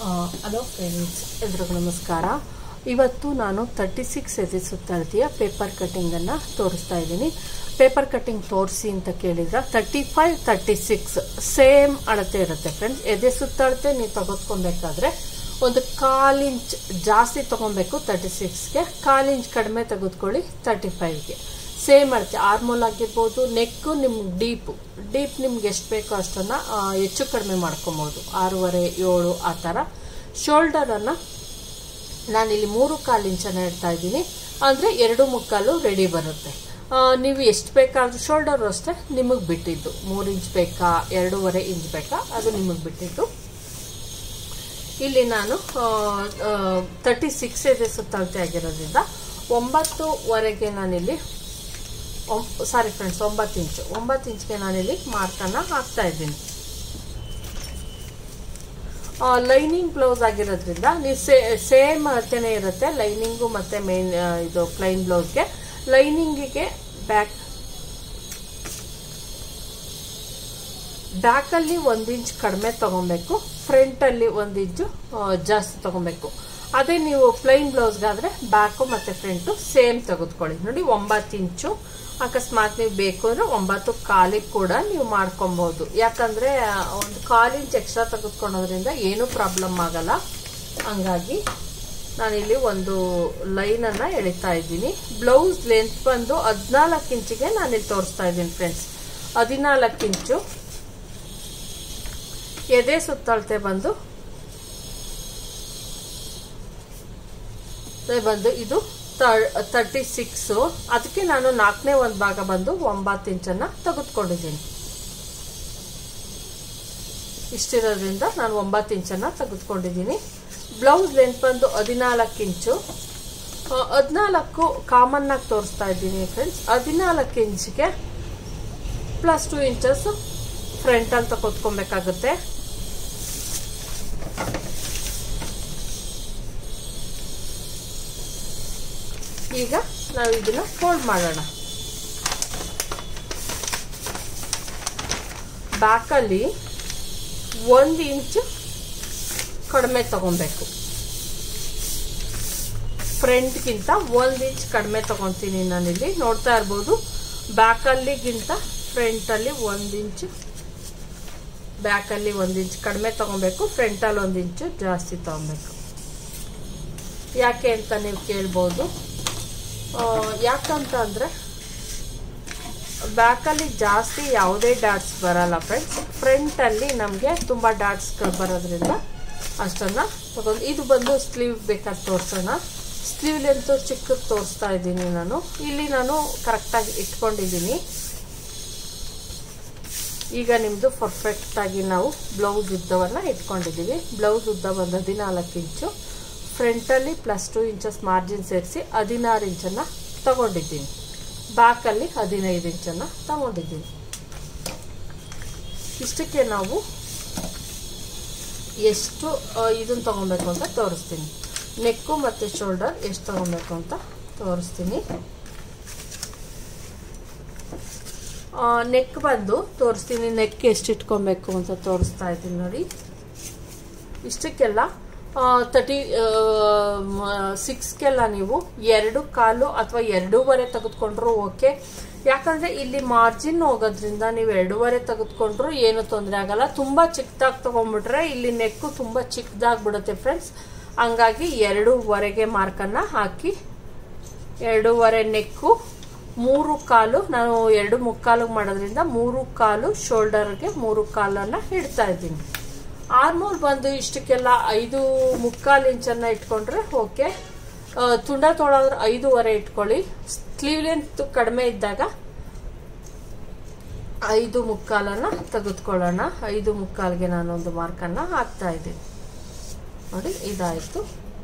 hello friends ಎಲ್ರಿಗೂ ನಮಸ್ಕಾರ ಇವತ್ತು ನಾನು ತರ್ಟಿ ಸಿಕ್ಸ್ ಎದೆ ಸುತ್ತಳತೆಯ ಪೇಪರ್ ಕಟ್ಟಿಂಗನ್ನು ತೋರಿಸ್ತಾ ಇದ್ದೀನಿ ಪೇಪರ್ ಕಟ್ಟಿಂಗ್ ತೋರಿಸಿ ಅಂತ ಕೇಳಿದ್ರೆ thirty five thirty six same ಅಳತೆ ಇರುತ್ತೆ ಫ್ರೆಂಡ್ಸ್ ಎದೆ ಸುತ್ತಳತೆ ನೀವು ತೆಗೆದುಕೊಬೇಕಾದ್ರೆ ಒಂದು ಕಾಲು ಇಂಚ್ ಜಾಸ್ತಿ ತೊಗೊಬೇಕು ತರ್ಟಿ ಸಿಕ್ಸ್ಗೆ ಕಾಲು ಇಂಚ್ ಕಡಿಮೆ ತೆಗೆದುಕೊಳ್ಳಿ ತರ್ಟಿ ಫೈವ್ಗೆ ಸೇಮ್ ಅಳತೆ ಆರ್ಮೋಲ್ ಆಗಿರ್ಬೋದು ನೆಕ್ಕು ನಿಮ್ಗೆ ಡೀಪು ಡೀಪ್ ನಿಮ್ಗೆ ಎಷ್ಟು ಬೇಕೋ ಅಷ್ಟನ್ನು ಹೆಚ್ಚು ಕಡಿಮೆ ಮಾಡ್ಕೊಬೋದು ಆರೂವರೆ ಏಳು ಆ ಥರ ಶೋಲ್ಡರನ್ನು ನಾನಿಲ್ಲಿ ಮೂರು ಕಾಲು ಇಂಚನ್ನು ಇಡ್ತಾ ಇದ್ದೀನಿ ಅಂದರೆ ಎರಡು ಮುಕ್ಕಾಲು ರೆಡಿ ಬರುತ್ತೆ ನೀವು ಎಷ್ಟು ಬೇಕಾದ್ರೂ ಶೋಲ್ಡರು ಅಷ್ಟೇ ನಿಮಗೆ ಬಿಟ್ಟಿದ್ದು ಮೂರು ಇಂಚ್ ಬೇಕಾ ಎರಡೂವರೆ ಇಂಚ್ ಬೇಕಾ ಅದು ನಿಮಗೆ ಬಿಟ್ಟಿದ್ದು ಇಲ್ಲಿ ನಾನು ತರ್ಟಿ ಸಿಕ್ಸ್ ಇದೆ ಸುತ್ತಳತೆ ಆಗಿರೋದ್ರಿಂದ ಒಂಬತ್ತುವರೆಗೆ ನಾನಿಲ್ಲಿ ಸಾರಿ ಫ್ರೆಂಡ್ಸ್ ಒಂಬತ್ತು ಇಂಚು ಒಂಬತ್ತು ಇಂಚ್ಗೆ ನಾನಿಲ್ಲಿ ಮಾರ್ಕನ್ನು ಹಾಕ್ತಾ ಇದ್ದೀನಿ ಲೈನಿಂಗ್ ಬ್ಲೌಸ್ ಆಗಿರೋದ್ರಿಂದ ನೀವು ಸೇ ಸೇಮ್ ಅಳತೆನೇ ಇರುತ್ತೆ ಲೈನಿಂಗು ಮತ್ತು ಮೇನ್ ಇದು ಪ್ಲೈನ್ ಬ್ಲೌಸ್ಗೆ ಲೈನಿಂಗಿಗೆ ಬ್ಯಾಕ್ ಬ್ಯಾಕಲ್ಲಿ ಒಂದು ಇಂಚ್ ಕಡಿಮೆ ತೊಗೊಬೇಕು ಫ್ರಂಟಲ್ಲಿ ಒಂದು ಇಂಚು ಜಾಸ್ತಿ ತೊಗೊಬೇಕು ಅದೇ ನೀವು ಪ್ಲೈನ್ ಬ್ಲೌಸ್ಗಾದರೆ ಬ್ಯಾಕು ಮತ್ತು ಫ್ರಂಟು ಸೇಮ್ ತೆಗೆದುಕೊಳ್ಳಿ ನೋಡಿ ಒಂಬತ್ತು ಇಂಚು ಅಕಸ್ಮಾತ್ ನೀವು ಬೇಕು ಅಂದರೆ ಒಂಬತ್ತು ಕಾಲಿಗೆ ಕೂಡ ನೀವು ಮಾಡ್ಕೊಬೋದು ಯಾಕಂದರೆ ಒಂದು ಕಾಲು ಇಂಚ್ ಎಕ್ಸ್ಟ್ರಾ ತೆಗೆದುಕೊಳ್ಳೋದ್ರಿಂದ ಏನೂ ಪ್ರಾಬ್ಲಮ್ ಆಗಲ್ಲ ಹಂಗಾಗಿ ನಾನಿಲ್ಲಿ ಒಂದು ಲೈನನ್ನು ಎಳಿತಾ ಇದ್ದೀನಿ ಬ್ಲೌಸ್ ಲೆಂತ್ ಬಂದು ಹದಿನಾಲ್ಕು ಇಂಚಿಗೆ ನಾನಿಲ್ಲಿ ತೋರಿಸ್ತಾ ಇದ್ದೀನಿ ಫ್ರೆಂಡ್ಸ್ ಹದಿನಾಲ್ಕು ಇಂಚು ಎದೆ ಸುತ್ತಳತೆ ಬಂದು ಬಂದು ಇದು ತರ್ಟಿ ಸಿಕ್ಸು ಅದಕ್ಕೆ ನಾನು ನಾಲ್ಕನೇ ಒಂದು ಭಾಗ ಬಂದು ಒಂಬತ್ತು ಇಂಚನ್ನು ತೆಗೆದುಕೊಂಡಿದ್ದೀನಿ ಇಷ್ಟಿರೋದ್ರಿಂದ ನಾನು ಒಂಬತ್ತು ಇಂಚನ್ನು ತೆಗೆದುಕೊಂಡಿದ್ದೀನಿ ಬ್ಲೌಸ್ ಲೆಂತ್ ಬಂದು ಹದಿನಾಲ್ಕು ಇಂಚು ಹದಿನಾಲ್ಕು ಕಾಮನ್ನಾಗಿ ತೋರಿಸ್ತಾ ಇದ್ದೀನಿ ಫ್ರೆಂಡ್ಸ್ ಹದಿನಾಲ್ಕು ಇಂಚಿಗೆ ಪ್ಲಸ್ ಟು ಇಂಚಸ್ ಫ್ರಂಟಲ್ಲಿ ತಗೊತ್ಕೊಬೇಕಾಗುತ್ತೆ ಈಗ ನಾವು ಇದನ್ನ ಫೋಲ್ಡ್ ಮಾಡೋಣ ಬ್ಯಾಕಲ್ಲಿ ಒಂದು ಇಂಚು ಕಡಿಮೆ ತಗೊಬೇಕು ಫ್ರಂಟ್ಗಿಂತ ಒಂದು ಇಂಚ್ ಕಡಿಮೆ ತಗೊತೀನಿ ನಾನಿಲ್ಲಿ ನೋಡ್ತಾ ಇರ್ಬೋದು ಬ್ಯಾಕಲ್ಲಿಗಿಂತ ಫ್ರಂಟಲ್ಲಿ ಒಂದು ಇಂಚು ಬ್ಯಾಕಲ್ಲಿ ಒಂದು ಇಂಚ್ ಕಡಿಮೆ ತಗೊಬೇಕು ಫ್ರಂಟಲ್ಲಿ ಒಂದು ಇಂಚು ಜಾಸ್ತಿ ತಗೊಬೇಕು ಯಾಕೆ ಅಂತ ನೀವು ಕೇಳ್ಬೋದು ಯಾಕಂತ ಅಂದರೆ ಬ್ಯಾಕಲ್ಲಿ ಜಾಸ್ತಿ ಯಾವುದೇ ಡಾಟ್ಸ್ ಬರಲ್ಲ ಫ್ರೆಂಡ್ಸ್ ಫ್ರಂಟಲ್ಲಿ ನಮಗೆ ತುಂಬ ಡಾಟ್ಸ್ಗಳು ಬರೋದ್ರಿಂದ ಅಷ್ಟನ್ನು ತಗೊಂಡು ಇದು ಬಂದು ಸ್ಲೀವ್ ಬೇಕಾದ್ರೆ ತೋರಿಸೋಣ ಸ್ಲೀವ್ ಲೆಂತು ಚಿಕ್ಕದು ತೋರಿಸ್ತಾ ಇದ್ದೀನಿ ನಾನು ಇಲ್ಲಿ ನಾನು ಕರೆಕ್ಟಾಗಿ ಇಟ್ಕೊಂಡಿದ್ದೀನಿ ಈಗ ನಿಮ್ಮದು ಪರ್ಫೆಕ್ಟಾಗಿ ನಾವು ಬ್ಲೌಸ್ ಉದ್ದವನ್ನು ಇಟ್ಕೊಂಡಿದ್ದೀವಿ ಬ್ಲೌಸ್ ಉದ್ದ ಬಂದು ಹದಿನಾಲ್ಕು ಇಂಚು ಫ್ರಂಟಲ್ಲಿ ಪ್ಲಸ್ ಟು ಇಂಚಸ್ ಮಾರ್ಜಿನ್ ಸೇರಿಸಿ ಹದಿನಾರು ಇಂಚನ್ನು ತಗೊಂಡಿದ್ದೀನಿ ಬ್ಯಾಕಲ್ಲಿ ಹದಿನೈದು ಇಂಚನ್ನು ತಗೊಂಡಿದ್ದೀನಿ ಇಷ್ಟಕ್ಕೆ ನಾವು ಎಷ್ಟು ಇದನ್ನು ತೊಗೊಬೇಕು ಅಂತ ತೋರಿಸ್ತೀನಿ ನೆಕ್ಕು ಮತ್ತು ಶೋಲ್ಡರ್ ಎಷ್ಟು ತೊಗೊಬೇಕು ಅಂತ ತೋರಿಸ್ತೀನಿ ನೆಕ್ ಬಂದು ತೋರಿಸ್ತೀನಿ ನೆಕ್ ಎಷ್ಟು ಇಟ್ಕೊಬೇಕು ಅಂತ ತೋರಿಸ್ತಾ ಇದ್ದೀನಿ ನೋಡಿ ಇಷ್ಟಕ್ಕೆಲ್ಲ ತರ್ಟಿ ಸಿಕ್ಸ್ಗೆಲ್ಲ ನೀವು ಎರಡು ಕಾಲು ಅಥವಾ ಎರಡೂವರೆ ತೆಗೆದುಕೊಂಡ್ರು ಓಕೆ ಯಾಕಂದರೆ ಇಲ್ಲಿ ಮಾರ್ಜಿನ್ ಹೋಗೋದ್ರಿಂದ ನೀವು ಎರಡೂವರೆ ತೆಗೆದುಕೊಂಡ್ರು ಏನು ತೊಂದರೆ ಆಗಲ್ಲ ತುಂಬ ಚಿಕ್ಕದಾಗಿ ತೊಗೊಂಡ್ಬಿಟ್ರೆ ಇಲ್ಲಿ ನೆಕ್ಕು ತುಂಬ ಚಿಕ್ಕದಾಗ್ಬಿಡುತ್ತೆ ಫ್ರೆಂಡ್ಸ್ ಹಂಗಾಗಿ ಎರಡೂವರೆಗೆ ಮಾರ್ಕನ್ನು ಹಾಕಿ ಎರಡೂವರೆ ನೆಕ್ಕು ಮೂರು ಕಾಲು ನಾನು ಎರಡು ಮುಕ್ಕಾಲು ಮಾಡೋದ್ರಿಂದ ಮೂರು ಕಾಲು ಶೋಲ್ಡರ್ಗೆ ಮೂರು ಕಾಲನ್ನು ಇಡ್ತಾ ಇದ್ದೀನಿ ಆರ್ಮೋಲ್ ಬಂದು ಇಷ್ಟಕ್ಕೆಲ್ಲ ಐದು ಮುಕ್ಕಾಲು ಇಂಚನ್ನು ಇಟ್ಕೊಂಡ್ರೆ ಓಕೆ ತುಂಡ ತೊಳೋದ್ರೆ ಐದೂವರೆ ಇಟ್ಕೊಳ್ಳಿ ಸ್ಲೀವ್ ಲೆಂತ್ ಕಡಿಮೆ ಇದ್ದಾಗ ಐದು ಮುಕ್ಕಾಲನ್ನು ತೆಗೆದುಕೊಳ್ಳೋಣ ಐದು ಮುಕ್ಕಾಲ್ಗೆ ನಾನೊಂದು ಮಾರ್ಕನ್ನು ಹಾಕ್ತಾ ಇದ್ದೀನಿ ನೋಡಿ ಇದಾಯಿತು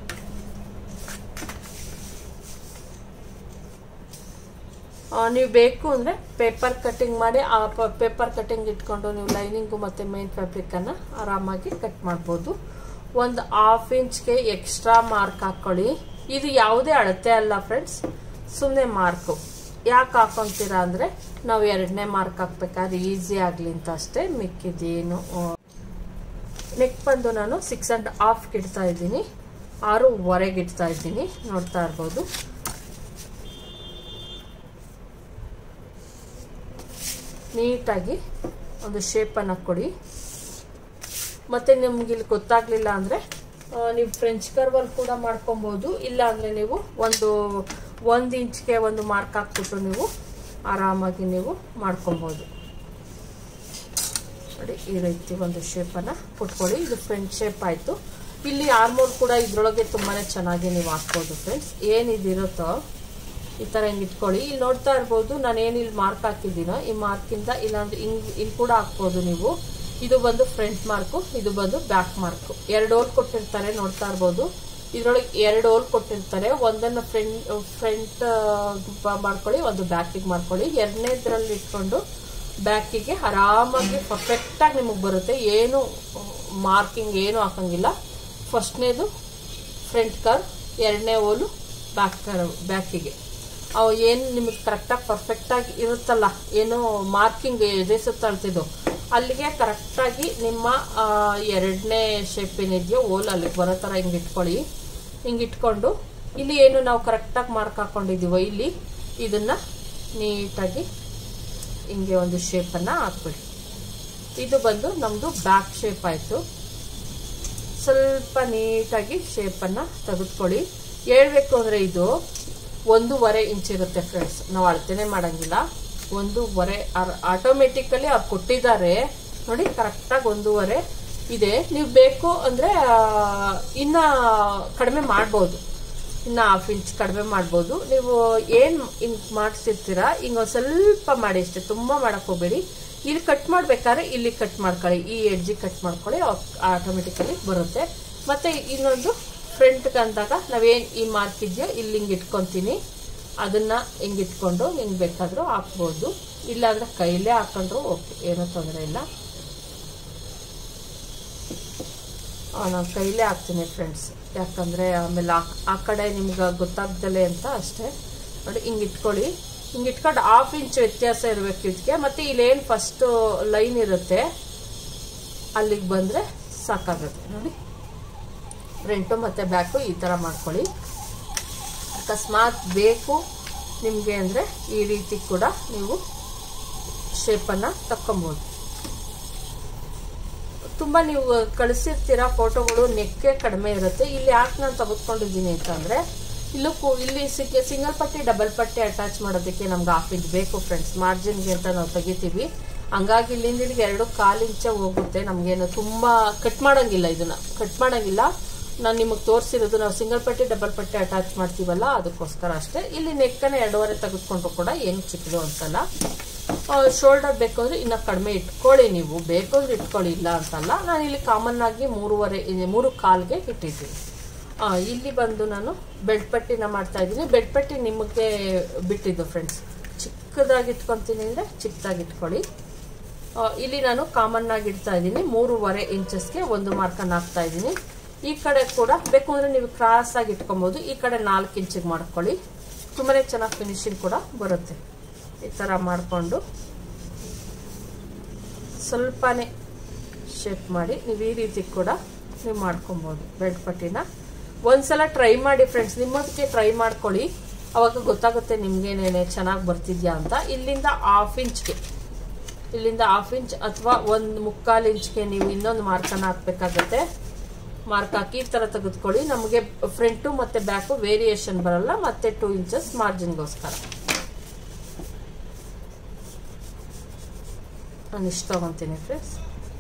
ನೀವು ಬೇಕು ಅಂದರೆ ಪೇಪರ್ ಕಟ್ಟಿಂಗ್ ಮಾಡಿ ಆ ಪೇಪರ್ ಕಟ್ಟಿಂಗ್ ಇಟ್ಕೊಂಡು ನೀವು ಲೈನಿಂಗು ಮತ್ತು ಮೇನ್ ಫ್ಯಾಬ್ರಿಕನ್ನು ಆರಾಮಾಗಿ ಕಟ್ ಮಾಡ್ಬೋದು ಒಂದು ಹಾಫ್ ಇಂಚ್ಗೆ ಎಕ್ಸ್ಟ್ರಾ ಮಾರ್ಕ್ ಹಾಕ್ಕೊಳ್ಳಿ ಇದು ಯಾವುದೇ ಅಳತೆ ಅಲ್ಲ ಫ್ರೆಂಡ್ಸ್ ಸುಮ್ಮನೆ ಮಾರ್ಕು ಯಾಕೆ ಹಾಕೊತೀರಾ ಅಂದರೆ ನಾವು ಎರಡನೇ ಮಾರ್ಕ್ ಹಾಕ್ಬೇಕಾದ್ರೆ ಈಸಿ ಆಗಲಿ ಅಂತ ಅಷ್ಟೇ ಮಿಕ್ಕಿದೇನು ನೆಕ್ ಬಂದು ನಾನು ಸಿಕ್ಸ್ ಆ್ಯಂಡ್ ಹಾಫ್ಗೆ ಇಡ್ತಾ ಇದ್ದೀನಿ ಆರೂವರೆಗೆ ಇಡ್ತಾ ಇದ್ದೀನಿ ನೋಡ್ತಾ ಇರ್ಬೋದು ನೀಟಾಗಿ ಒಂದು ಶೇಪನ್ನು ಕೊಡಿ ಮತ್ತು ನಿಮ್ಗೆ ಇಲ್ಲಿ ಗೊತ್ತಾಗಲಿಲ್ಲ ಅಂದರೆ ನೀವು ಫ್ರೆಂಚ್ ಕರ್ವಲ್ಲಿ ಕೂಡ ಮಾಡ್ಕೊಬೋದು ಇಲ್ಲ ಅಂದರೆ ನೀವು ಒಂದು ಒಂದು ಇಂಚ್ಗೆ ಒಂದು ಮಾರ್ಕ್ ಹಾಕ್ಬಿಟ್ಟು ನೀವು ಆರಾಮಾಗಿ ನೀವು ಮಾಡ್ಕೊಬೋದು ನೋಡಿ ಈ ರೀತಿ ಒಂದು ಶೇಪನ್ನು ಕೊಟ್ಕೊಳ್ಳಿ ಇದು ಫ್ರೆಂಚ್ ಶೇಪ್ ಆಯಿತು ಇಲ್ಲಿ ಆರ್ಮೋಲ್ ಕೂಡ ಇದರೊಳಗೆ ತುಂಬಾ ಚೆನ್ನಾಗಿ ನೀವು ಹಾಕ್ಬೋದು ಫ್ರೆಂಡ್ಸ್ ಏನಿದಿರುತ್ತೋ ಈ ಥರ ಹಿಂಗೆ ಇಟ್ಕೊಳ್ಳಿ ಇಲ್ಲಿ ನೋಡ್ತಾ ಇರ್ಬೋದು ನಾನು ಏನು ಇಲ್ಲಿ ಮಾರ್ಕ್ ಹಾಕಿದ್ದೀನೋ ಈ ಮಾರ್ಕಿಂದ ಇಲ್ಲಾಂದ್ರೆ ಹಿಂಗೆ ಇಲ್ಲಿ ಕೂಡ ಹಾಕ್ಬೋದು ನೀವು ಇದು ಬಂದು ಫ್ರಂಟ್ ಮಾರ್ಕು ಇದು ಬಂದು ಬ್ಯಾಕ್ ಮಾರ್ಕು ಎರಡು ಹೋಲ್ ಕೊಟ್ಟಿರ್ತಾರೆ ನೋಡ್ತಾ ಇರ್ಬೋದು ಇದರೊಳಗೆ ಎರಡು ಹೋಲ್ ಕೊಟ್ಟಿರ್ತಾರೆ ಒಂದನ್ನು ಫ್ರಂಟ್ ಫ್ರಂಟ್ ಮಾಡ್ಕೊಳ್ಳಿ ಒಂದು ಬ್ಯಾಕಿಗೆ ಮಾಡ್ಕೊಳ್ಳಿ ಎರಡನೇದ್ರಲ್ಲಿ ಇಟ್ಕೊಂಡು ಬ್ಯಾಕಿಗೆ ಆರಾಮಾಗಿ ಪರ್ಫೆಕ್ಟಾಗಿ ನಿಮಗೆ ಬರುತ್ತೆ ಏನು ಮಾರ್ಕಿಂಗ್ ಏನು ಹಾಕಂಗಿಲ್ಲ ಫಸ್ಟ್ನೇದು ಫ್ರಂಟ್ ಕರ್ ಎರಡನೇ ಹೋಲು ಬ್ಯಾಕ್ ಕರ್ ಬ್ಯಾಕಿಗೆ ಅವು ಏನು ನಿಮಗೆ ಕರೆಕ್ಟಾಗಿ ಪರ್ಫೆಕ್ಟಾಗಿ ಇರುತ್ತಲ್ಲ ಏನು ಮಾರ್ಕಿಂಗ್ ಎದೆ ಸುತ್ತಳ್ತಿದ್ದು ಅಲ್ಲಿಗೆ ಕರೆಕ್ಟಾಗಿ ನಿಮ್ಮ ಎರಡನೇ ಶೇಪ್ ಏನಿದೆಯೋ ಓಲ್ ಅಲ್ಲಿಗೆ ಬರೋ ಥರ ಹಿಂಗೆ ಇಟ್ಕೊಳ್ಳಿ ಹಿಂಗೆ ಇಟ್ಕೊಂಡು ಇಲ್ಲಿ ಏನು ನಾವು ಕರೆಕ್ಟಾಗಿ ಮಾರ್ಕ್ ಹಾಕ್ಕೊಂಡಿದ್ದೀವೋ ಇಲ್ಲಿ ಇದನ್ನು ನೀಟಾಗಿ ಹಿಂಗೆ ಒಂದು ಶೇಪನ್ನು ಹಾಕ್ಬಿಡಿ ಇದು ಬಂದು ನಮ್ಮದು ಬ್ಯಾಕ್ ಶೇಪ್ ಆಯಿತು ಸ್ವಲ್ಪ ನೀಟಾಗಿ ಶೇಪನ್ನು ತೆಗೆದುಕೊಳ್ಳಿ ಹೇಳ್ಬೇಕು ಅಂದರೆ ಇದು ಒಂದೂವರೆ ಇಂಚ್ ಇರುತ್ತೆ ಫ್ರೆಂಡ್ಸ್ ನಾವು ಅಳತೆನೆ ಮಾಡಂಗಿಲ್ಲ ಒಂದೂವರೆ ಆಟೋಮೆಟಿಕಲಿ ಅವ್ರು ಕೊಟ್ಟಿದ್ದಾರೆ ನೋಡಿ ಕರೆಕ್ಟಾಗಿ ಒಂದೂವರೆ ಇದೆ ನೀವು ಬೇಕು ಅಂದರೆ ಇನ್ನು ಕಡಿಮೆ ಮಾಡ್ಬೋದು ಇನ್ನು ಹಾಫ್ ಇಂಚ್ ಕಡಿಮೆ ಮಾಡ್ಬೋದು ನೀವು ಏನು ಹಿಂಗೆ ಮಾಡಿಸಿರ್ತೀರ ಹಿಂಗೆ ಒಂದು ಸ್ವಲ್ಪ ಮಾಡಿ ಅಷ್ಟೇ ತುಂಬ ಮಾಡಕ್ಕೆ ಹೋಗಬೇಡಿ ಇಲ್ಲಿ ಕಟ್ ಮಾಡ್ಬೇಕಾದ್ರೆ ಇಲ್ಲಿ ಕಟ್ ಮಾಡ್ಕೊಳ್ಳಿ ಈ ಎಡ್ಜಿ ಕಟ್ ಮಾಡ್ಕೊಳ್ಳಿ ಆಟೋಮೆಟಿಕಲಿ ಬರುತ್ತೆ ಮತ್ತು ಇನ್ನೊಂದು ಫ್ರಂಟ್ಗೆ ಅಂದಾಗ ನಾವೇನು ಈ ಮಾರ್ಕ್ ಇದೆಯೋ ಇಲ್ಲಿ ಹಿಂಗೆ ಇಟ್ಕೊತೀನಿ ಅದನ್ನು ಹಿಂಗೆ ಇಟ್ಕೊಂಡು ಹಿಂಗೆ ಬೇಕಾದರೂ ಹಾಕ್ಬೋದು ಇಲ್ಲಾಂದರೆ ಕೈಲೇ ಹಾಕೊಂಡ್ರು ಓಕೆ ಏನೂ ತೊಂದರೆ ಇಲ್ಲ ನಾನು ಕೈಲೇ ಹಾಕ್ತೀನಿ ಫ್ರೆಂಡ್ಸ್ ಯಾಕಂದರೆ ಆಮೇಲೆ ಆ ಆ ಕಡೆ ನಿಮ್ಗೆ ಗೊತ್ತಾಗ್ದಲೆ ಅಂತ ಅಷ್ಟೇ ನೋಡಿ ಹಿಂಗೆ ಇಟ್ಕೊಳ್ಳಿ ಹಿಂಗೆ ಇಟ್ಕೊಂಡು ಹಾಫ್ ಇಂಚ್ ವ್ಯತ್ಯಾಸ ಇರಬೇಕು ಇದಕ್ಕೆ ಮತ್ತು ಇಲ್ಲೇನು ಫಸ್ಟು ಲೈನ್ ಇರುತ್ತೆ ಅಲ್ಲಿಗೆ ಬಂದರೆ ಸಾಕಾಗುತ್ತೆ ನೋಡಿ ಫ್ರಂಟು ಮತ್ತು ಬ್ಯಾಕು ಈ ಥರ ಮಾಡ್ಕೊಳ್ಳಿ ಅಕಸ್ಮಾತ್ ಬೇಕು ನಿಮಗೆ ಅಂದರೆ ಈ ರೀತಿ ಕೂಡ ನೀವು ಶೇಪನ್ನು ತಕ್ಕೊಬೋದು ತುಂಬ ನೀವು ಕಳಿಸಿರ್ತೀರ ಫೋಟೋಗಳು ನೆಕ್ಕೆ ಕಡಿಮೆ ಇರುತ್ತೆ ಇಲ್ಲಿ ಯಾಕೆ ನಾನು ತೆಗೆದುಕೊಂಡಿದ್ದೀನಿ ಅಂತಂದರೆ ಇಲ್ಲೂ ಕು ಇಲ್ಲಿ ಸಿಕ್ಕ ಸಿಂಗಲ್ ಪಟ್ಟಿ ಡಬಲ್ ಪಟ್ಟಿ ಅಟ್ಯಾಚ್ ಮಾಡೋದಕ್ಕೆ ನಮ್ಗೆ ಹಾಫ್ ಇಂಚ್ ಬೇಕು ಫ್ರೆಂಡ್ಸ್ ಮಾರ್ಜಿನ್ಗೆ ಅಂತ ನಾವು ತೆಗಿತೀವಿ ಹಂಗಾಗಿ ಇಲ್ಲಿಂದ ಇಲ್ಲಿಗೆ ಎರಡು ಕಾಲು ಇಂಚೆ ಹೋಗುತ್ತೆ ನಮಗೇನು ತುಂಬ ಕಟ್ ಮಾಡೋಂಗಿಲ್ಲ ಇದನ್ನು ಕಟ್ ಮಾಡೋಂಗಿಲ್ಲ ನಾನು ನಿಮಗೆ ತೋರಿಸಿರೋದು ನಾವು ಸಿಂಗಲ್ ಪಟ್ಟಿ ಡಬಲ್ ಪಟ್ಟಿ ಅಟ್ಯಾಚ್ ಮಾಡ್ತೀವಲ್ಲ ಅದಕ್ಕೋಸ್ಕರ ಅಷ್ಟೇ ಇಲ್ಲಿ ನೆಕ್ಕನ್ನು ಎರಡೂವರೆ ತೆಗೆದುಕೊಂಡ್ರು ಕೂಡ ಏನು ಚಿಕ್ಕದು ಅಂತಲ್ಲ ಶೋಲ್ಡರ್ ಬೇಕು ಅಂದರೆ ಇನ್ನು ಕಡಿಮೆ ಇಟ್ಕೊಳ್ಳಿ ನೀವು ಬೇಕು ಅಂದ್ರೆ ಇಟ್ಕೊಳ್ಳಿ ಇಲ್ಲ ಅಂತಲ್ಲ ನಾನು ಇಲ್ಲಿ ಕಾಮನ್ ಆಗಿ ಮೂರುವರೆ ಮೂರು ಕಾಲ್ಗೆ ಇಟ್ಟಿದ್ದೀನಿ ಇಲ್ಲಿ ಬಂದು ನಾನು ಬೆಡ್ ಪಟ್ಟಿನ ಮಾಡ್ತಾ ಇದ್ದೀನಿ ಬೆಡ್ ಪಟ್ಟಿ ನಿಮಗೆ ಬಿಟ್ಟಿದ್ದು ಫ್ರೆಂಡ್ಸ್ ಚಿಕ್ಕದಾಗಿ ಇಟ್ಕೊತೀನಿ ಅಂದರೆ ಚಿಕ್ಕದಾಗಿ ಇಟ್ಕೊಳ್ಳಿ ಇಲ್ಲಿ ನಾನು ಕಾಮನ್ ಆಗಿ ಇಡ್ತಾ ಇದ್ದೀನಿ ಮೂರುವರೆ ಇಂಚಸ್ಗೆ ಒಂದು ಮಾರ್ಕನ್ನು ಹಾಕ್ತಾ ಇದ್ದೀನಿ ಈ ಕಡೆ ಕೂಡ ಬೇಕು ಅಂದರೆ ನೀವು ಕ್ರಾಸ್ ಆಗಿ ಇಟ್ಕೊಬೋದು ಈ ಕಡೆ ನಾಲ್ಕು ಇಂಚಿಗೆ ಮಾಡ್ಕೊಳ್ಳಿ ತುಂಬಾ ಚೆನ್ನಾಗಿ ಫಿನಿಶಿಂಗ್ ಕೂಡ ಬರುತ್ತೆ ಈ ಥರ ಮಾಡಿಕೊಂಡು ಸ್ವಲ್ಪನೇ ಶೇಪ್ ಮಾಡಿ ನೀವು ಈ ರೀತಿ ಕೂಡ ನೀವು ಮಾಡ್ಕೊಬೋದು ಬೆಡ್ ಪಟ್ಟಿನ ಒಂದ್ಸಲ ಟ್ರೈ ಮಾಡಿ ಫ್ರೆಂಡ್ಸ್ ನಿಮ್ಮದಕ್ಕೆ ಟ್ರೈ ಮಾಡ್ಕೊಳ್ಳಿ ಅವಾಗ ಗೊತ್ತಾಗುತ್ತೆ ನಿಮ್ಗೇನೇನೆ ಚೆನ್ನಾಗಿ ಬರ್ತಿದ್ಯಾ ಅಂತ ಇಲ್ಲಿಂದ ಹಾಫ್ ಇಂಚ್ಗೆ ಇಲ್ಲಿಂದ ಹಾಫ್ ಇಂಚ್ ಅಥವಾ ಒಂದು ಮುಕ್ಕಾಲು ಇಂಚ್ಗೆ ನೀವು ಇನ್ನೊಂದು ಮಾರ್ಕನ್ನು ಹಾಕ್ಬೇಕಾಗತ್ತೆ ಮಾರ್ಕ್ ಹಾಕಿ ಈ ಥರ ತೆಗೆದುಕೊಳ್ಳಿ ನಮಗೆ ಫ್ರಂಟು ಮತ್ತು ಬ್ಯಾಕು ವೇರಿಯೇಷನ್ ಬರಲ್ಲ ಮತ್ತೆ ಟೂ ಇಂಚಸ್ ಮಾರ್ಜಿನ್ಗೋಸ್ಕರ ನಾನು ಇಷ್ಟು ತೊಗೊತೀನಿ ಫ್ರೆಂಡ್ಸ್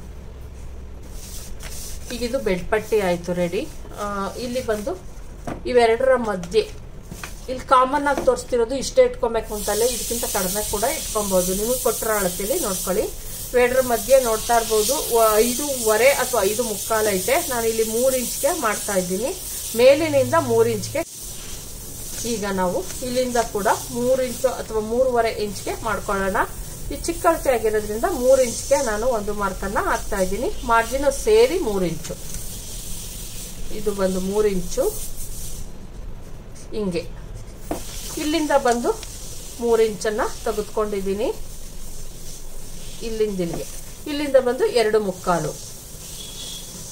ಈಗ ಇದು ಬೆಡ್ ಪಟ್ಟಿ ಆಯಿತು ರೆಡಿ ಇಲ್ಲಿ ಬಂದು ಇವೆರಡರ ಮಧ್ಯೆ ಇಲ್ಲಿ ಕಾಮನ್ ಆಗಿ ತೋರಿಸ್ತಿರೋದು ಇಷ್ಟೇ ಇಟ್ಕೊಬೇಕು ಅಂತಲೇ ಇದಕ್ಕಿಂತ ಕಡಿಮೆ ಕೂಡ ಇಟ್ಕೊಬೋದು ನಿಮಗೆ ಕೊಟ್ಟರೆ ಅಳತೀವಿ ನೋಡ್ಕೊಳ್ಳಿ ಇವೆರಡರ ಮಧ್ಯೆ ನೋಡ್ತಾ ಇರ್ಬೋದು ಐದೂವರೆ ಅಥವಾ ಐದು ಮುಕ್ಕಾಲು ಐತೆ ನಾನು ಇಲ್ಲಿ ಮೂರು ಇಂಚ್ಗೆ ಮಾಡ್ತಾ ಇದ್ದೀನಿ ಮೇಲಿನಿಂದ ಮೂರು ಇಂಚ್ಗೆ ಈಗ ನಾವು ಇಲ್ಲಿಂದ ಕೂಡ ಮೂರು ಇಂಚು ಅಥವಾ ಮೂರುವರೆ ಇಂಚ್ಗೆ ಮಾಡ್ಕೊಳ್ಳೋಣ ಈ ಚಿಕ್ಕ ಅಳತೆ ಆಗಿರೋದ್ರಿಂದ ಮೂರು ಇಂಚ್ಗೆ ನಾನು ಒಂದು ಮಾರ್ಕನ್ನು ಹಾಕ್ತಾ ಇದ್ದೀನಿ ಮಾರ್ಜಿನ್ ಸೇರಿ ಮೂರು ಇಂಚು ಇದು ಬಂದು ಮೂರು ಇಂಚು ಹಿಂಗೆ ಇಲ್ಲಿಂದ ಬಂದು ಮೂರು ಇಂಚನ್ನು ತೆಗೆದುಕೊಂಡಿದ್ದೀನಿ ಇಲ್ಲಿಂದ ಇಲ್ಲಿಗೆ ಇಲ್ಲಿಂದ ಬಂದು ಎರಡು ಮುಕ್ಕಾಲು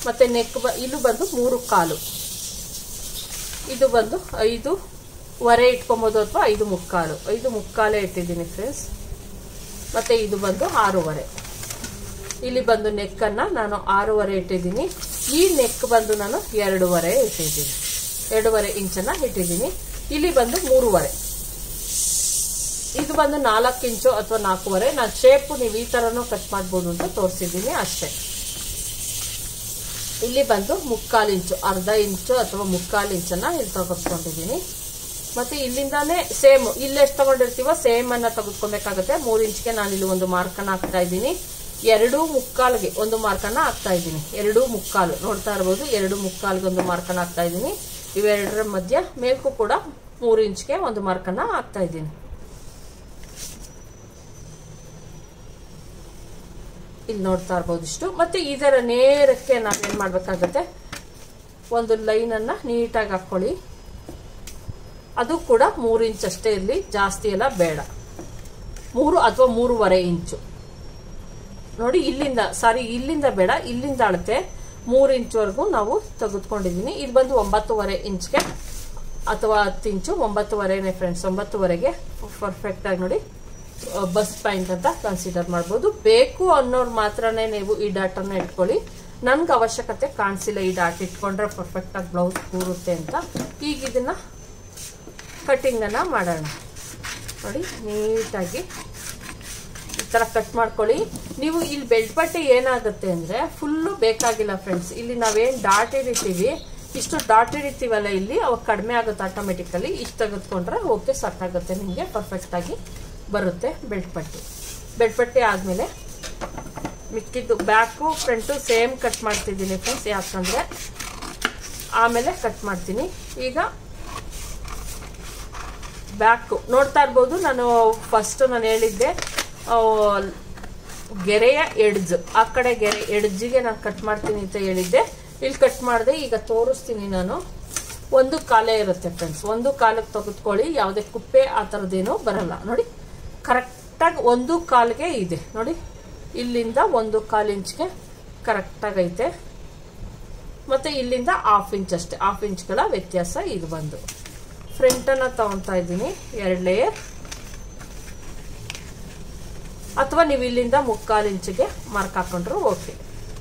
ಮತ್ತೆ ನೆಕ್ ಬ ಇಲ್ಲೂ ಬಂದು ಮೂರು ಕಾಲು ಇದು ಬಂದು ಐದು ವರೆ ಇಟ್ಕೊಬೋದು ಅಥವಾ ಐದು ಮುಕ್ಕಾಲು ಐದು ಮುಕ್ಕಾಲೇ ಇಟ್ಟಿದ್ದೀನಿ ಫ್ರೆಂಡ್ಸ್ ಮತ್ತೆ ಇದು ಬಂದು ಆರೂವರೆ ಇಲ್ಲಿ ಬಂದು ನೆಕ್ಕನ್ನು ನಾನು ಆರೂವರೆ ಇಟ್ಟಿದ್ದೀನಿ ಈ ನೆಕ್ ಬಂದು ನಾನು ಎರಡೂವರೆ ಇಟ್ಟಿದ್ದೀನಿ ಎರಡೂವರೆ ಇಂಚನ್ನ ಇಟ್ಟಿದ್ದೀನಿ ಇಲ್ಲಿ ಬಂದು ಮೂರುವರೆ ಇದು ಬಂದು ನಾಲ್ಕು ಇಂಚು ಅಥವಾ ನಾಲ್ಕೂವರೆ ನಾನು ಶೇಪು ನೀವು ಈ ಥರನೂ ಕಟ್ ಮಾಡ್ಬೋದು ಅಂತ ತೋರಿಸಿದ್ದೀನಿ ಅಷ್ಟೇ ಇಲ್ಲಿ ಬಂದು ಮುಕ್ಕಾಲು ಇಂಚು ಅರ್ಧ ಇಂಚು ಅಥವಾ ಮುಕ್ಕಾಲು ಇಂಚನ್ನ ಇಲ್ಲಿ ತೆಗೆದುಕೊಂಡಿದ್ದೀನಿ ಮತ್ತೆ ಇಲ್ಲಿಂದಾನೇ ಸೇಮ್ ಇಲ್ಲಿ ಎಷ್ಟು ತಗೊಂಡಿರ್ತೀವೋ ಸೇಮ್ ಅನ್ನ ತೆಗೆದುಕೊಬೇಕಾಗುತ್ತೆ ಮೂರು ಇಂಚ್ಗೆ ನಾನು ಇಲ್ಲಿ ಒಂದು ಮಾರ್ಕನ್ನ ಹಾಕ್ತಾ ಇದ್ದೀನಿ ಎರಡು ಮುಕ್ಕಾಲ್ಗೆ ಒಂದು ಮಾರ್ಕನ್ನ ಹಾಕ್ತಾ ಇದ್ದೀನಿ ಎರಡು ಮುಕ್ಕಾಲು ನೋಡ್ತಾ ಇರ್ಬೋದು ಎರಡು ಮುಕ್ಕಾಲ್ಗೆ ಒಂದು ಮಾರ್ಕನ್ನ ಹಾಕ್ತಾ ಇದ್ದೀನಿ ಇವೆರಡರ ಮಧ್ಯ ಮೇಲ್ಗೂ ಕೂಡ ಮೂರು ಇಂಚ್ಗೆ ಒಂದು ಮಾರ್ಕನ್ನ ಹಾಕ್ತಾ ಇದ್ದೀನಿ ಇಲ್ಲಿ ನೋಡ್ತಾ ಇರ್ಬೋದು ಇಷ್ಟು ಮತ್ತೆ ಇದರ ನೇರಕ್ಕೆ ನಾವೇನ್ ಮಾಡ್ಬೇಕಾಗತ್ತೆ ಒಂದು ಲೈನನ್ನ ನೀಟಾಗಿ ಹಾಕೊಳ್ಳಿ ಅದು ಕೂಡ ಮೂರು ಇಂಚ್ ಅಷ್ಟೇ ಇರಲಿ ಜಾಸ್ತಿ ಎಲ್ಲ ಬೇಡ ಮೂರು ಅಥವಾ ಮೂರುವರೆ ಇಂಚು ನೋಡಿ ಇಲ್ಲಿಂದ ಸಾರಿ ಇಲ್ಲಿಂದ ಬೇಡ ಇಲ್ಲಿಂದ ಅಳತೆ ಮೂರು ಇಂಚ್ವರೆಗೂ ನಾವು ತೆಗೆದುಕೊಂಡಿದ್ದೀನಿ ಇದು ಬಂದು ಒಂಬತ್ತುವರೆ ಇಂಚ್ಗೆ ಅಥವಾ ಹತ್ತು ಇಂಚು ಒಂಬತ್ತುವರೆನೇ ಫ್ರೆಂಡ್ಸ್ ಒಂಬತ್ತುವರೆಗೆ ಪರ್ಫೆಕ್ಟ್ ಆಗಿ ನೋಡಿ ಬಸ್ ಪಾಯಿಂಟ್ ಅಂತ ಕನ್ಸಿಡರ್ ಮಾಡ್ಬೋದು ಬೇಕು ಅನ್ನೋರು ಮಾತ್ರನೇ ನೀವು ಈ ಡಾಟನ್ನ ಇಟ್ಕೊಳ್ಳಿ ನನ್ಗೆ ಅವಶ್ಯಕತೆ ಕಾಣಿಸಿಲ್ಲ ಈ ಡಾಟ್ ಇಟ್ಕೊಂಡ್ರೆ ಪರ್ಫೆಕ್ಟ್ ಆಗಿ ಬ್ಲೌಸ್ ಕೂರುತ್ತೆ ಅಂತ ಈಗ ಇದನ್ನ ಕಟಿಂಗ್ ಅನ್ನ ಮಾಡೋಣ ನೋಡಿ ನೀಟಾಗಿ ಈ ಥರ ಕಟ್ ಮಾಡ್ಕೊಳ್ಳಿ ನೀವು ಇಲ್ಲಿ ಬೆಲ್ಟ್ ಪಟ್ಟಿ ಏನಾಗುತ್ತೆ ಅಂದರೆ ಫುಲ್ಲು ಬೇಕಾಗಿಲ್ಲ ಫ್ರೆಂಡ್ಸ್ ಇಲ್ಲಿ ನಾವೇನು ಡಾಟ್ ಹಿಡಿತೀವಿ ಇಷ್ಟು ಡಾಟ್ ಹಿಡಿತೀವಲ್ಲ ಇಲ್ಲಿ ಅವಾಗ ಕಡಿಮೆ ಆಗುತ್ತೆ ಆಟೋಮೆಟಿಕಲಿ ಇಷ್ಟು ತೆಗೆದುಕೊಂಡ್ರೆ ಓಕೆ ಸಾಕಾಗುತ್ತೆ ನಿಮಗೆ ಪರ್ಫೆಕ್ಟಾಗಿ ಬರುತ್ತೆ ಬೆಲ್ಟ್ ಪಟ್ಟಿ ಬೆಲ್ಟ್ ಪಟ್ಟಿ ಆದಮೇಲೆ ಮಿಕ್ಕಿದ್ದು ಬ್ಯಾಕು ಫ್ರಂಟು ಸೇಮ್ ಕಟ್ ಮಾಡ್ತಿದ್ದೀನಿ ಫ್ರೆಂಡ್ಸ್ ಯಾಕಂದರೆ ಆಮೇಲೆ ಕಟ್ ಮಾಡ್ತೀನಿ ಈಗ ಬ್ಯಾಕು ನೋಡ್ತಾ ಇರ್ಬೋದು ನಾನು ಫಸ್ಟ್ ನಾನು ಹೇಳಿದ್ದೆ ಗೆರೆಯ ಎಡ್ಜ್ ಆ ಕಡೆ ಗೆರೆ ಎಡ್ಜಿಗೆ ನಾನು ಕಟ್ ಮಾಡ್ತೀನಿ ಅಂತ ಹೇಳಿದ್ದೆ ಇಲ್ಲಿ ಕಟ್ ಮಾಡಿದೆ ಈಗ ತೋರಿಸ್ತೀನಿ ನಾನು ಒಂದು ಕಾಲೇ ಇರುತ್ತೆ ಫ್ರೆಂಡ್ಸ್ ಒಂದು ಕಾಲಕ್ಕೆ ತೆಗೆದುಕೊಳ್ಳಿ ಯಾವುದೇ ಕುಪ್ಪೆ ಆ ಥರದ್ದೇನೂ ಬರಲ್ಲ ನೋಡಿ ಕರೆಕ್ಟಾಗಿ ಒಂದು ಕಾಲಿಗೆ ಇದೆ ನೋಡಿ ಇಲ್ಲಿಂದ ಒಂದು ಕಾಲು ಇಂಚ್ಗೆ ಕರೆಕ್ಟಾಗಿ ಐತೆ ಮತ್ತು ಇಲ್ಲಿಂದ ಹಾಫ್ ಇಂಚ್ ಅಷ್ಟೇ ಹಾಫ್ ಇಂಚ್ಗಳ ವ್ಯತ್ಯಾಸ ಇದು ಬಂದು ಫ್ರಂಟನ್ನು ತಗೊತಾ ಇದ್ದೀನಿ ಎರಡು ಲೇಯರ್ ಅಥವಾ ನೀವು ಇಲ್ಲಿಂದ ಮುಕ್ಕಾಲು ಇಂಚಿಗೆ ಮಾರ್ಕ್ ಹಾಕೊಂಡ್ರು ಓಕೆ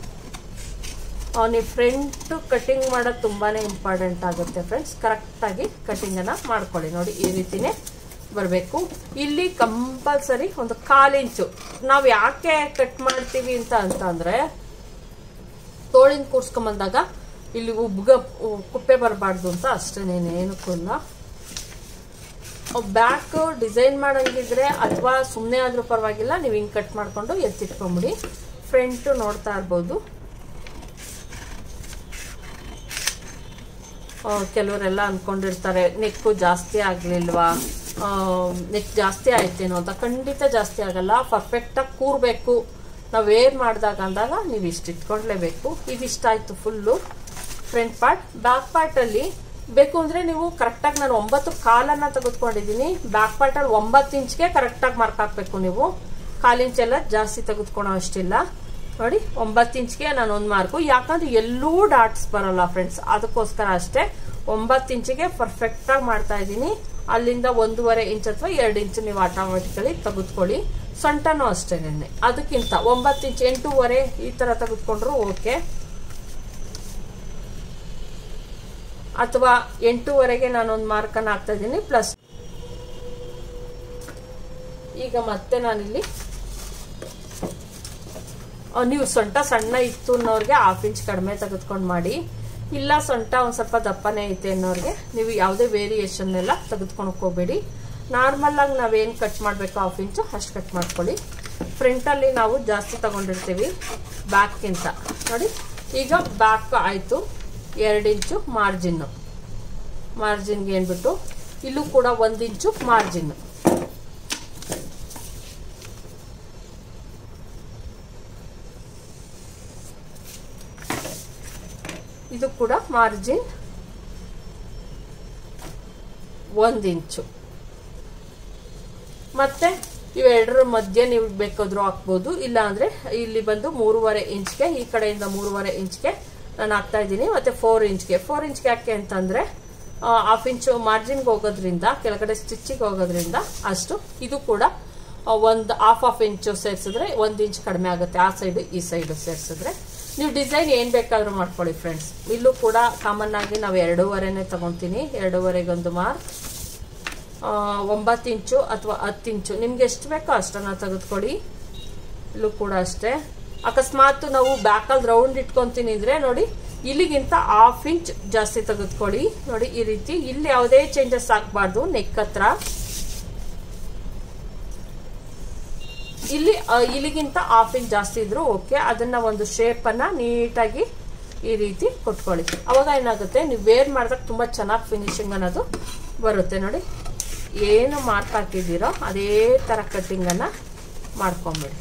ನೀವು ಫ್ರಂಟ್ ಕಟಿಂಗ್ ಮಾಡೋದು ತುಂಬಾ ಇಂಪಾರ್ಟೆಂಟ್ ಆಗುತ್ತೆ ಫ್ರೆಂಡ್ಸ್ ಕರೆಕ್ಟಾಗಿ ಕಟಿಂಗನ್ನು ಮಾಡ್ಕೊಳ್ಳಿ ನೋಡಿ ಈ ರೀತಿನೇ ಬರಬೇಕು ಇಲ್ಲಿ ಕಂಪಲ್ಸರಿ ಒಂದು ಕಾಲು ಇಂಚು ನಾವು ಯಾಕೆ ಕಟ್ ಮಾಡ್ತೀವಿ ಅಂತ ಅಂತಂದರೆ ತೋಳಿನ ಕೂರ್ಸ್ಕೊಂಬಂದಾಗ ಇಲ್ಲಿ ಉಬ್ಗ ಕುಪ್ಪೆ ಬರಬಾರ್ದು ಅಂತ ಅಷ್ಟೇನೇನಕ್ಕೂ ಇಲ್ಲ ಬ್ಯಾಕ್ ಡಿಸೈನ್ ಮಾಡಂಗಿದ್ರೆ ಅಥವಾ ಸುಮ್ಮನೆ ಆದರೂ ಪರವಾಗಿಲ್ಲ ನೀವು ಹಿಂಗೆ ಕಟ್ ಮಾಡಿಕೊಂಡು ಎತ್ತಿಟ್ಕೊಂಬಿಡಿ ಫ್ರಂಟು ನೋಡ್ತಾ ಇರ್ಬೋದು ಕೆಲವರೆಲ್ಲ ಅಂದ್ಕೊಂಡಿರ್ತಾರೆ ನೆಕ್ಕು ಜಾಸ್ತಿ ಆಗಲಿಲ್ವಾ ನೆಕ್ ಜಾಸ್ತಿ ಆಯ್ತೇನೋ ಅಂತ ಖಂಡಿತ ಜಾಸ್ತಿ ಆಗಲ್ಲ ಪರ್ಫೆಕ್ಟಾಗಿ ಕೂರಬೇಕು ನಾವು ವೇರ್ ಮಾಡಿದಾಗ ಅಂದಾಗ ನೀವು ಇಷ್ಟು ಇಟ್ಕೊಂಡ್ಲೇಬೇಕು ಇದಿಷ್ಟಾಯಿತು ಫುಲ್ಲು ಫ್ರಂಟ್ ಪಾರ್ಟ್ ಬ್ಯಾಕ್ ಪಾರ್ಟಲ್ಲಿ ಬೇಕು ಅಂದರೆ ನೀವು ಕರೆಕ್ಟಾಗಿ ನಾನು ಒಂಬತ್ತು ಕಾಲನ್ನು ತೆಗೆದುಕೊಂಡಿದ್ದೀನಿ ಬ್ಯಾಕ್ ಪಾರ್ಟಲ್ಲಿ ಒಂಬತ್ತು ಇಂಚ್ಗೆ ಕರೆಕ್ಟಾಗಿ ಮಾರ್ಕ್ ಹಾಕಬೇಕು ನೀವು ಕಾಲು ಇಂಚೆಲ್ಲ ಜಾಸ್ತಿ ತೆಗೆದುಕೊಳೋ ಅಷ್ಟಿಲ್ಲ ನೋಡಿ ಒಂಬತ್ತು ಇಂಚ್ಗೆ ನಾನು ಒಂದು ಮಾರ್ಕು ಯಾಕಂದ್ರೆ ಎಲ್ಲೂ ಡಾಟ್ಸ್ ಬರಲ್ಲ ಫ್ರೆಂಡ್ಸ್ ಅದಕ್ಕೋಸ್ಕರ ಅಷ್ಟೇ ಒಂಬತ್ತು ಇಂಚಿಗೆ ಪರ್ಫೆಕ್ಟಾಗಿ ಮಾಡ್ತಾ ಇದ್ದೀನಿ ಅಲ್ಲಿಂದ ಒಂದೂವರೆ ಇಂಚ್ ಅಥವಾ ಎರಡು ಇಂಚು ನೀವು ಆಟೋಮೆಟಿಕಲಿ ತೆಗೆದುಕೊಳ್ಳಿ ಸೊಂಟನೂ ಅಷ್ಟೇನೆ ಅದಕ್ಕಿಂತ ಒಂಬತ್ತು ಇಂಚ್ ಎಂಟೂವರೆ ಈ ಥರ ತೆಗೆದುಕೊಂಡ್ರು ಓಕೆ ಅಥವಾ ಎಂಟೂವರೆಗೆ ನಾನೊಂದು ಮಾರ್ಕನ್ನು ಹಾಕ್ತಾ ಇದ್ದೀನಿ ಪ್ಲಸ್ ಈಗ ಮತ್ತೆ ನಾನಿಲ್ಲಿ ನೀವು ಸೊಂಟ ಸಣ್ಣ ಇತ್ತು ಅನ್ನೋರಿಗೆ ಹಾಫ್ ಇಂಚ್ ಕಡಿಮೆ ತೆಗೆದುಕೊಂಡು ಮಾಡಿ ಇಲ್ಲ ಸೊಂಟ ಒಂದು ಸ್ವಲ್ಪ ದಪ್ಪನೇ ಐತೆ ಅನ್ನೋರಿಗೆ ನೀವು ಯಾವುದೇ ವೇರಿಯೇಷನ್ ಎಲ್ಲ ತೆಗೆದುಕೊಳಕ್ ಹೋಗಬೇಡಿ ನಾರ್ಮಲ್ ಆಗಿ ನಾವೇನು ಕಟ್ ಮಾಡಬೇಕು ಹಾಫ್ ಇಂಚು ಅಷ್ಟು ಕಟ್ ಮಾಡ್ಕೊಳ್ಳಿ ಫ್ರಂಟಲ್ಲಿ ನಾವು ಜಾಸ್ತಿ ತಗೊಂಡಿರ್ತೀವಿ ಬ್ಯಾಕ್ಗಿಂತ ನೋಡಿ ಈಗ ಬ್ಯಾಕ್ ಆಯಿತು ಎರಡು ಇಂಚು ಮಾರ್ಜಿನ್ನು ಮಾರ್ಜಿನ್ಗೆ ಏನ್ಬಿಟ್ಟು ಇಲ್ಲೂ ಕೂಡ ಒಂದು ಇಂಚು ಮಾರ್ಜಿನ್ ಇದು ಕೂಡ ಮಾರ್ಜಿನ್ ಒಂದು ಇಂಚು ಮತ್ತೆ ಇವೆರಡರ ಮಧ್ಯೆ ನೀವು ಬೇಕಾದ್ರೂ ಹಾಕ್ಬೋದು ಇಲ್ಲ ಅಂದ್ರೆ ಇಲ್ಲಿ ಬಂದು ಮೂರುವರೆ ಇಂಚ್ಗೆ ಈ ಕಡೆಯಿಂದ ಮೂರುವರೆ ಇಂಚ್ಗೆ ನಾನು ಹಾಕ್ತಾ ಇದ್ದೀನಿ ಮತ್ತು ಫೋರ್ ಇಂಚ್ಗೆ ಫೋರ್ ಇಂಚ್ಗೆ ಯಾಕೆ ಅಂತಂದರೆ ಹಾಫ್ ಇಂಚು ಮಾರ್ಜಿನ್ಗೆ ಹೋಗೋದ್ರಿಂದ ಕೆಳಗಡೆ ಸ್ಟಿಚ್ಚಿಗೆ ಹೋಗೋದ್ರಿಂದ ಅಷ್ಟು ಇದು ಕೂಡ ಒಂದು ಹಾಫ್ ಹಾಫ್ ಇಂಚು ಸೇರಿಸಿದ್ರೆ ಒಂದು ಇಂಚ್ ಕಡಿಮೆ ಆಗುತ್ತೆ ಆ ಸೈಡು ಈ ಸೈಡು ಸೇರಿಸಿದ್ರೆ ನೀವು ಡಿಸೈನ್ ಏನು ಬೇಕಾದರೂ ಮಾಡ್ಕೊಳ್ಳಿ ಫ್ರೆಂಡ್ಸ್ ಇಲ್ಲೂ ಕೂಡ ಕಾಮನ್ ಆಗಿ ನಾವು ಎರಡೂವರೆನೇ ತಗೊತೀನಿ ಎರಡೂವರೆಗೊಂದು ಮಾರ್ಕ್ ಒಂಬತ್ತು ಇಂಚು ಅಥವಾ ಹತ್ತು ಇಂಚು ನಿಮ್ಗೆ ಎಷ್ಟು ಬೇಕೋ ಅಷ್ಟನ್ನು ತೆಗೆದುಕೊಳ್ಳಿ ಇಲ್ಲೂ ಕೂಡ ಅಷ್ಟೇ ಅಕಸ್ಮಾತ್ ನಾವು ಬ್ಯಾಕಲ್ಲಿ ರೌಂಡ್ ಇಟ್ಕೊಂತೀನಿ ಅಂದ್ರೆ ನೋಡಿ ಇಲ್ಲಿಗಿಂತ ಹಾಫ್ ಇಂಚ್ ಜಾಸ್ತಿ ತೆಗೆದುಕೊಳ್ಳಿ ನೋಡಿ ಈ ರೀತಿ ಇಲ್ಲಿ ಯಾವುದೇ ಚೇಂಜಸ್ ಆಗಬಾರ್ದು ನೆಕ್ ಹತ್ರ ಇಲ್ಲಿ ಇಲ್ಲಿಗಿಂತ ಹಾಫ್ ಇಂಚ್ ಜಾಸ್ತಿ ಇದ್ರು ಓಕೆ ಅದನ್ನ ಒಂದು ಶೇಪನ್ನ ನೀಟಾಗಿ ಈ ರೀತಿ ಕೊಟ್ಕೊಳ್ಳಿ ಅವಾಗ ಏನಾಗುತ್ತೆ ನೀವು ವೇರ್ ಮಾಡಿದಾಗ ತುಂಬ ಚೆನ್ನಾಗಿ ಫಿನಿಶಿಂಗ್ ಅನ್ನೋದು ಬರುತ್ತೆ ನೋಡಿ ಏನು ಮಾರ್ಕ್ ಹಾಕಿದ್ದೀರೋ ಅದೇ ಥರ ಕಟ್ಟಿಂಗನ್ನು ಮಾಡ್ಕೊಂಬಿಡಿ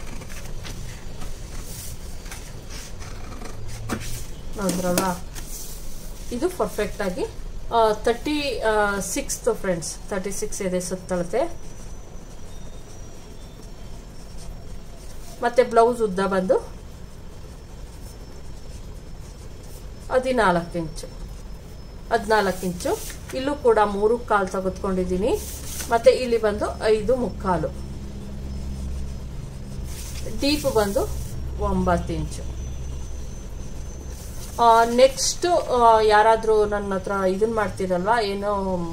ನೋಡಿದ್ರಲ್ವಾ ಇದು ಪರ್ಫೆಕ್ಟಾಗಿ ತರ್ಟಿ ಸಿಕ್ಸ್ತು ಫ್ರೆಂಡ್ಸ್ ತರ್ಟಿ ಸಿಕ್ಸ್ ಇದೆ ಸುತ್ತಳತೆ ಮತ್ತೆ ಬ್ಲೌಸ್ ಉದ್ದ ಬಂದು ಹದಿನಾಲ್ಕು ಇಂಚು ಹದಿನಾಲ್ಕು ಇಂಚು ಇಲ್ಲೂ ಕೂಡ ಮೂರು ಕಾಲು ತೆಗೆದುಕೊಂಡಿದ್ದೀನಿ ಮತ್ತೆ ಇಲ್ಲಿ ಬಂದು ಐದು ಮುಕ್ಕಾಲು ಡೀಪ್ ಬಂದು ಒಂಬತ್ತು ಇಂಚು ನೆಕ್ಸ್ಟ್ ಯಾರಾದರೂ ನನ್ನ ಹತ್ರ ಇದನ್ನ ಮಾಡ್ತೀರಲ್ವ ಏನೋ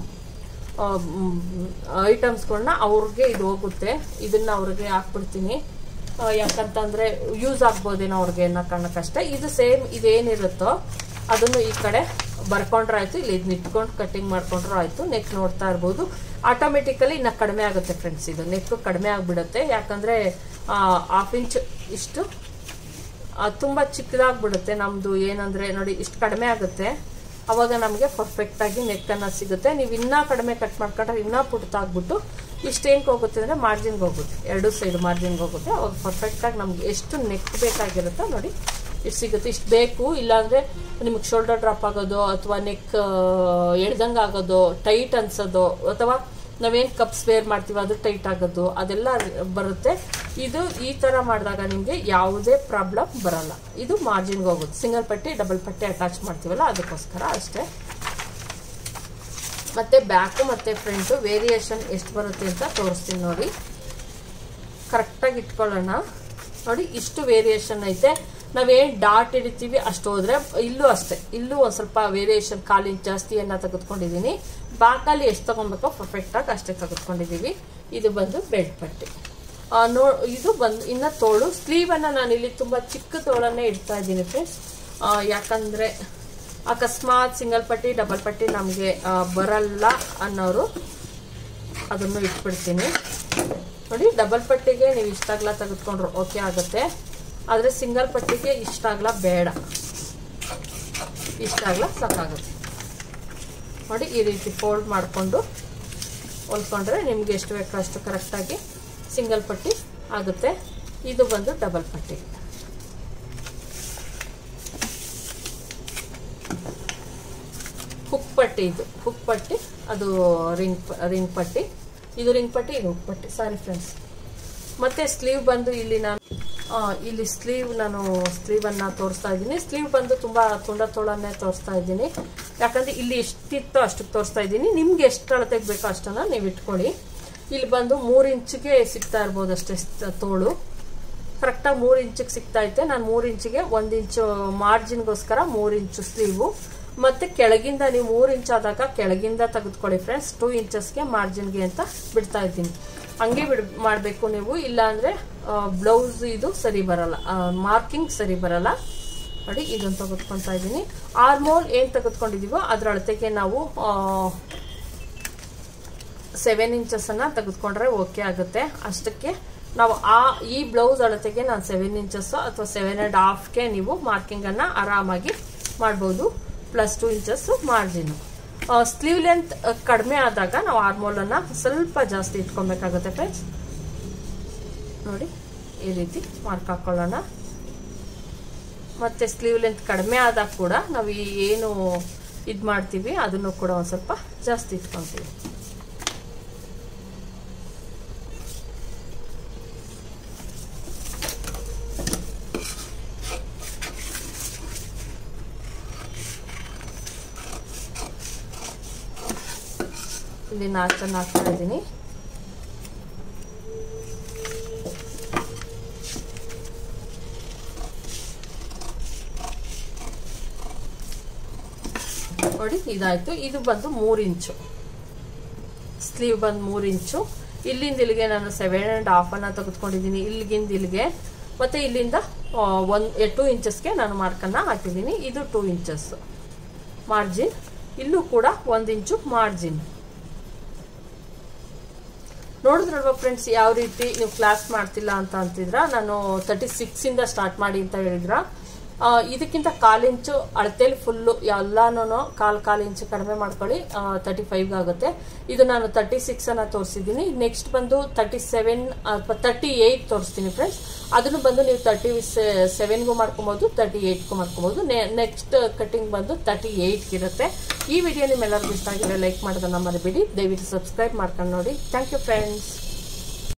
ಐಟಮ್ಸ್ಗಳನ್ನ ಅವ್ರಿಗೆ ಇದು ಹೋಗುತ್ತೆ ಇದನ್ನ ಅವ್ರಿಗೆ ಹಾಕ್ಬಿಡ್ತೀನಿ ಯಾಕಂತಂದ್ರೆ ಯೂಸ್ ಆಗ್ಬೋದೇನೋ ಅವ್ರಿಗೆ ಅನ್ನೋ ಕಾರಣಕ್ಕಷ್ಟೇ ಇದು ಸೇಮ್ ಇದೇನಿರುತ್ತೋ ಅದನ್ನು ಈ ಕಡೆ ಬರ್ಕೊಂಡ್ರೆ ಆಯ್ತು ಇಲ್ಲಿ ಇದನ್ನ ಇಟ್ಕೊಂಡು ಕಟ್ಟಿಂಗ್ ಮಾಡ್ಕೊಂಡ್ರು ಆಯ್ತು ನೆಕ್ ನೋಡ್ತಾ ಇರ್ಬೋದು ಆಟೋಮೆಟಿಕಲಿ ಇನ್ನ ಕಡಿಮೆ ಆಗುತ್ತೆ ಫ್ರೆಂಡ್ಸ್ ಇದು ನೆಕ್ ಕಡಿಮೆ ಆಗ್ಬಿಡುತ್ತೆ ಯಾಕಂದ್ರೆ ಹಾಫ್ ಇಂಚ್ ಇಷ್ಟು ತುಂಬ ಚಿಕ್ಕದಾಗ್ಬಿಡುತ್ತೆ ನಮ್ಮದು ಏನಂದ್ರೆ ನೋಡಿ ಇಷ್ಟು ಕಡಿಮೆ ಆಗುತ್ತೆ ಅವಾಗ ನಮಗೆ ಪರ್ಫೆಕ್ಟಾಗಿ ನೆಕ್ಕನ್ನು ಸಿಗುತ್ತೆ ನೀವು ಇನ್ನೂ ಕಡಿಮೆ ಕಟ್ ಮಾಡ್ಕೊಂಡ್ರೆ ಇನ್ನೂ ಪುಟ್ಟಾಗ್ಬಿಟ್ಟು ಇಷ್ಟೇನಕ್ಕೆ ಹೋಗುತ್ತೆ ಅಂದರೆ ಮಾರ್ಜಿನ್ಗೆ ಹೋಗುತ್ತೆ ಎರಡು ಸೈಡ್ ಮಾರ್ಜಿನ್ಗೆ ಹೋಗುತ್ತೆ ಅವಾಗ ಪರ್ಫೆಕ್ಟಾಗಿ ನಮ್ಗೆ ಎಷ್ಟು ನೆಕ್ ಬೇಕಾಗಿರುತ್ತೋ ನೋಡಿ ಇಷ್ಟು ಸಿಗುತ್ತೆ ಇಷ್ಟು ಬೇಕು ಇಲ್ಲಾಂದರೆ ನಿಮಗೆ ಶೋಲ್ಡರ್ ಡ್ರಾಪ್ ಆಗೋದು ಅಥವಾ ನೆಕ್ ಎಳ್ದಂಗೆ ಆಗೋದು ಟೈಟ್ ಅನ್ಸೋದು ಅಥವಾ ನಾವೇನು ಕಪ್ಸ್ ವೇರ್ ಮಾಡ್ತೀವಿ ಅದು ಟೈಟ್ ಆಗೋದು ಅದೆಲ್ಲ ಬರುತ್ತೆ ಇದು ಈ ಥರ ಮಾಡಿದಾಗ ನಿಮಗೆ ಯಾವುದೇ ಪ್ರಾಬ್ಲಮ್ ಬರಲ್ಲ ಇದು ಮಾರ್ಜಿನ್ಗೆ ಹೋಗುತ್ತೆ ಸಿಂಗಲ್ ಪಟ್ಟಿ ಡಬಲ್ ಪಟ್ಟಿ ಅಟ್ಯಾಚ್ ಮಾಡ್ತೀವಲ್ಲ ಅದಕ್ಕೋಸ್ಕರ ಅಷ್ಟೇ ಮತ್ತೆ ಬ್ಯಾಕು ಮತ್ತು ಫ್ರಂಟು ವೇರಿಯೇಷನ್ ಎಷ್ಟು ಬರುತ್ತೆ ಅಂತ ತೋರಿಸ್ತೀನಿ ನೋಡಿ ಕರೆಕ್ಟಾಗಿ ಇಟ್ಕೊಳ್ಳೋಣ ನೋಡಿ ಇಷ್ಟು ವೇರಿಯೇಷನ್ ಐತೆ ನಾವೇನು ಡಾಟ್ ಹಿಡಿತೀವಿ ಅಷ್ಟು ಹೋದ್ರೆ ಇಲ್ಲೂ ಅಷ್ಟೇ ಇಲ್ಲೂ ಒಂದು ಸ್ವಲ್ಪ ವೇರಿಯೇಷನ್ ಕಾಲಿನ ಜಾಸ್ತಿಯನ್ನು ತೆಗೆದುಕೊಂಡಿದ್ದೀನಿ ಬಾಕಲ್ಲಿ ಎಷ್ಟು ತಗೊಬೇಕೋ ಪರ್ಫೆಕ್ಟಾಗಿ ಅಷ್ಟೇ ತೆಗೆದುಕೊಂಡಿದ್ದೀವಿ ಇದು ಬಂದು ಬೆಲ್ಟ್ ಪಟ್ಟಿ ನೋ ಇದು ಬಂದು ಇನ್ನು ತೋಳು ಸ್ಲೀವನ್ನು ನಾನು ಇಲ್ಲಿ ತುಂಬ ಚಿಕ್ಕ ತೋಳನ್ನೇ ಇಡ್ತಾ ಇದ್ದೀನಿ ಫ್ರೆಂಡ್ಸ್ ಯಾಕಂದರೆ ಅಕಸ್ಮಾತ್ ಸಿಂಗಲ್ ಪಟ್ಟಿ ಡಬಲ್ ಪಟ್ಟಿ ನಮಗೆ ಬರಲ್ಲ ಅನ್ನೋರು ಅದನ್ನು ಇಟ್ಬಿಡ್ತೀನಿ ನೋಡಿ ಡಬಲ್ ಪಟ್ಟಿಗೆ ನೀವು ಇಷ್ಟಾಗ್ಲ ತೆಗೆದುಕೊಂಡ್ರು ಓಕೆ ಆಗುತ್ತೆ ಆದರೆ ಸಿಂಗಲ್ ಪಟ್ಟಿಗೆ ಇಷ್ಟಾಗ್ಲ ಬೇಡ ಇಷ್ಟಾಗ್ಲ ಸಾಕಾಗುತ್ತೆ ನೋಡಿ ಈ ರೀತಿ ಫೋಲ್ಡ್ ಮಾಡಿಕೊಂಡು ಹೊಲ್ಕೊಂಡ್ರೆ ನಿಮ್ಗೆ ಎಷ್ಟು ಬೇಕೋ ಅಷ್ಟು ಕರೆಕ್ಟಾಗಿ ಸಿಂಗಲ್ ಪಟ್ಟಿ ಆಗುತ್ತೆ ಇದು ಬಂದು ಡಬಲ್ ಪಟ್ಟಿ ಹುಕ್ ಪಟ್ಟಿ ಇದು ಹುಕ್ ಪಟ್ಟಿ ಅದು ರಿಂಗ್ ರಿಂಗ್ ಪಟ್ಟಿ ಇದು ರಿಂಗ್ ಪಟ್ಟಿ ಇದು ಹುಕ್ ಪಟ್ಟಿ ಸಾರಿ ಫ್ರೆಂಡ್ಸ್ ಮತ್ತೆ ಸ್ಲೀವ್ ಬಂದು ಇಲ್ಲಿ ನಾನು ಇಲ್ಲಿ ಸ್ಲೀವ್ ನಾನು ಸ್ಲೀವನ್ನು ತೋರಿಸ್ತಾ ಇದ್ದೀನಿ ಸ್ಲೀವ್ ಬಂದು ತುಂಬ ತುಂಡ ತೋಳನ್ನೇ ತೋರಿಸ್ತಾ ಇದ್ದೀನಿ ಯಾಕಂದರೆ ಇಲ್ಲಿ ಎಷ್ಟಿತ್ತೋ ಅಷ್ಟಕ್ಕೆ ತೋರಿಸ್ತಾ ಇದ್ದೀನಿ ನಿಮ್ಗೆ ಎಷ್ಟು ಅಳತೆಗೆ ಬೇಕೋ ಅಷ್ಟನ್ನು ನೀವು ಇಟ್ಕೊಳ್ಳಿ ಇಲ್ಲಿ ಬಂದು ಮೂರು ಇಂಚಿಗೆ ಸಿಗ್ತಾ ಇರ್ಬೋದು ಅಷ್ಟೇ ತೋಳು ಕರೆಕ್ಟಾಗಿ ಮೂರು ಇಂಚಿಗೆ ಸಿಗ್ತಾ ಐತೆ ನಾನು ಮೂರು ಇಂಚಿಗೆ ಒಂದು ಇಂಚು ಮಾರ್ಜಿನ್ಗೋಸ್ಕರ ಮೂರು ಇಂಚು ಸ್ಲೀವು ಮತ್ತು ಕೆಳಗಿಂದ ನೀವು ಮೂರು ಇಂಚ್ ಆದಾಗ ಕೆಳಗಿಂದ ತೆಗೆದುಕೊಳ್ಳಿ ಫ್ರೆಂಡ್ಸ್ ಟೂ ಇಂಚಸ್ಗೆ ಮಾರ್ಜಿನ್ಗೆ ಅಂತ ಬಿಡ್ತಾ ಇದ್ದೀನಿ ಹಂಗೆ ಬಿಡ್ ಮಾಡಬೇಕು ನೀವು ಇಲ್ಲಾಂದರೆ ಬ್ಲೌಸ್ ಇದು ಸರಿ ಬರಲ್ಲ ಮಾರ್ಕಿಂಗ್ ಸರಿ ಬರಲ್ಲ ನೋಡಿ ಇದನ್ನು ತೆಗೆದುಕೊತಾ ಇದ್ದೀನಿ ಆರ್ಮೋಲ್ ಏನು ತೆಗೆದುಕೊಂಡಿದ್ದೀವೋ ಅದ್ರ ಅಳತೆಗೆ ನಾವು ಸೆವೆನ್ ಇಂಚಸನ್ನು ತೆಗೆದುಕೊಂಡ್ರೆ ಓಕೆ ಆಗುತ್ತೆ ಅಷ್ಟಕ್ಕೆ ನಾವು ಆ ಈ ಬ್ಲೌಸ್ ಅಳತೆಗೆ ನಾನು ಸೆವೆನ್ ಇಂಚಸ್ಸು ಅಥವಾ ಸೆವೆನ್ ಆ್ಯಂಡ್ ಹಾಫ್ಗೆ ನೀವು ಮಾರ್ಕಿಂಗನ್ನು ಆರಾಮಾಗಿ ಮಾಡ್ಬೋದು plus two inches margin sleeve length ಕಡಿಮೆ ಆದಾಗ ನಾವು ಆರ್ಮೋಲನ್ನು ಸ್ವಲ್ಪ ಜಾಸ್ತಿ ಇಟ್ಕೊಬೇಕಾಗುತ್ತೆ ಫ್ರೆಂಡ್ಸ್ ನೋಡಿ ಈ ರೀತಿ ಮಾರ್ಕ್ ಹಾಕ್ಕೊಳ್ಳೋಣ ಮತ್ತು ಸ್ಲೀವ್ ಲೆಂತ್ ಕಡಿಮೆ ಆದಾಗ ಕೂಡ ನಾವು ಏನು ಇದು ಮಾಡ್ತೀವಿ ಅದನ್ನು ಕೂಡ ಒಂದು ಸ್ವಲ್ಪ ಜಾಸ್ತಿ ಇಟ್ಕೊತೀವಿ ಇಲ್ಲಿ ನಾಚನ್ನು ಹಾಕ್ತಾ ಇದ್ದೀನಿ ನೋಡಿ ಇದಾಯ್ತು ಇದು ಬಂದು ಮೂರು ಇಂಚು ಸ್ಲೀವ್ ಬಂದು ಮೂರು ಇಂಚು ಇಲ್ಲಿಂದ ಇಲ್ಲಿಗೆ ನಾನು ಸೆವೆನ್ ಆ್ಯಂಡ್ ಹಾಫನ್ನು ತೆಗೆದುಕೊಂಡಿದ್ದೀನಿ ಇಲ್ಲಿಗಿಂದ ಇಲ್ಲಿಗೆ ಮತ್ತು ಇಲ್ಲಿಂದ ಒಂದು ಟೂ ಇಂಚಸ್ಗೆ ನಾನು ಮಾರ್ಕನ್ನು ಹಾಕಿದ್ದೀನಿ ಇದು ಟೂ ಇಂಚಸ್ ಮಾರ್ಜಿನ್ ಇಲ್ಲೂ ಕೂಡ ಒಂದು ಇಂಚು ಮಾರ್ಜಿನ್ ನೋಡಿದ್ರಲ್ವ ಫ್ರೆಂಡ್ಸ್ ಯಾವ ರೀತಿ ನೀವು ಕ್ಲಾಸ್ ಮಾಡ್ತಿಲ್ಲ ಅಂತ ಅಂತಿದ್ರ ನಾನು ತರ್ಟಿ ಸಿಕ್ಸಿಂದ ಸ್ಟಾರ್ಟ್ ಮಾಡಿ ಅಂತ ಹೇಳಿದ್ರ ಇದಕ್ಕಿಂತ ಕಾಲು ಇಂಚು ಅಳತೆಲಿ ಫುಲ್ಲು ಎಲ್ಲಾನು ಕಾಲು ಕಾಲು ಇಂಚು ಕಡಿಮೆ ಮಾಡ್ಕೊಳ್ಳಿ ತರ್ಟಿ ಫೈವ್ಗೆ ಆಗುತ್ತೆ ಇದು ನಾನು ತರ್ಟಿ ಸಿಕ್ಸನ್ನು ತೋರಿಸಿದ್ದೀನಿ ನೆಕ್ಸ್ಟ್ ಬಂದು ತರ್ಟಿ ಸೆವೆನ್ ಅಥವಾ ತರ್ಟಿ ಏಯ್ಟ್ ತೋರಿಸ್ತೀನಿ ಫ್ರೆಂಡ್ಸ್ ಅದನ್ನು ಬಂದು ನೀವು ತರ್ಟಿ ಸೆವೆನ್ಗೂ ಮಾಡ್ಕೊಬೋದು ತರ್ಟಿ ಏಯ್ಟ್ಗೂ ಮಾಡ್ಕೊಬೋದು ನೆಕ್ಸ್ಟ್ ಕಟಿಂಗ್ ಬಂದು ತರ್ಟಿ ಏಯ್ಟ್ಗೆ ಇರುತ್ತೆ ಈ ವಿಡಿಯೋ ನಿಮ್ಮೆಲ್ಲರಿಗೂ ಇಷ್ಟ ಆಗಿದ್ರೆ ಲೈಕ್ ಮಾಡೋದನ್ನ ಮರಿಬೇಡಿ ದಯವಿಟ್ಟು ಸಬ್ಸ್ಕ್ರೈಬ್ ಮಾಡ್ಕೊಂಡು ನೋಡಿ ಥ್ಯಾಂಕ್ ಯು ಫ್ರೆಂಡ್ಸ್